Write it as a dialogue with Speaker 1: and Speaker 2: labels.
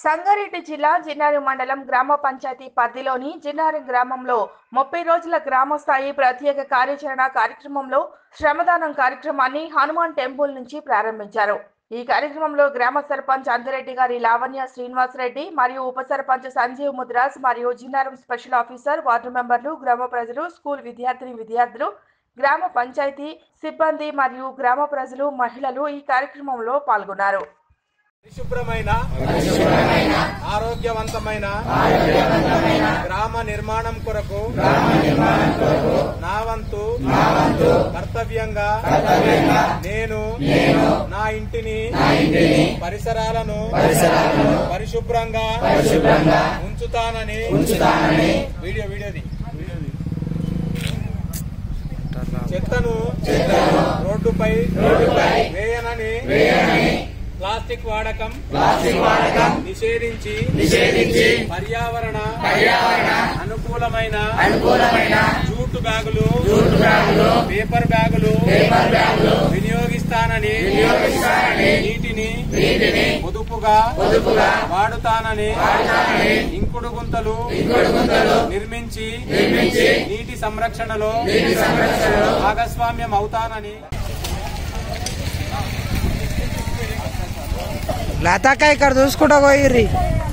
Speaker 1: సంగారెడ్డి జిల్లా జిన్నారం మండలం గ్రామ పంచాయతీ పరిధిలోని జిన్నారం గ్రామంలో ముప్పై రోజుల గ్రామ స్థాయి ప్రత్యేక కార్యాచరణ కార్యక్రమంలో శ్రమదానం కార్యక్రమాన్ని హనుమాన్ టెంపుల్ నుంచి ప్రారంభించారు ఈ కార్యక్రమంలో గ్రామ సర్పంచ్ అందిరెడ్డి గారి లావణ్య శ్రీనివాస్ రెడ్డి మరియు ఉప సర్పంచ్ సంజీవ్ ముద్రాస్ మరియు జిన్నారం స్పెషల్ ఆఫీసర్ వార్డు మెంబర్లు గ్రామ ప్రజలు స్కూల్ విద్యార్థిని విద్యార్థులు గ్రామ పంచాయతీ సిబ్బంది మరియు గ్రామ ప్రజలు మహిళలు ఈ కార్యక్రమంలో పాల్గొన్నారు
Speaker 2: పరిశుభ్రమైన ఆరోగ్యవంతమైన గ్రామ నిర్మాణం కొరకు నా వంతు కర్తవ్యంగా నేను నా ఇంటిని పరిసరాలను పరిశుభ్రంగా ఉంచుతానని వీడియో వీడియోది చెత్తను రోడ్డుపై వేయనని ప్లాస్టిక్ వాడకం ప్లాస్టిక్ వాడకం నిషేధించి నిషేధించి పర్యావరణ పర్యావరణ అనుకూలమైన అనుకూలమైన జూటు బ్యాగులు జూటు బ్యాగులు పేపర్ బ్యాగులు పేపర్ బ్యాగులు వినియోగిస్తానని వినియోగిస్తానని నీటిని నీటిని పొదుపుగా పొదుపుగా వాడుతానని వాడుతానని ఇంకుడు గుంతలు ఇంకుడు గుంతలు నిర్మించి నిర్మించి నీటి సంరక్షణలో నీటి సంరక్షణలో భాగస్వామ్యం అవుతానని
Speaker 3: లతాక ఇక్కడ చూసుకుంటా పోయిర్రి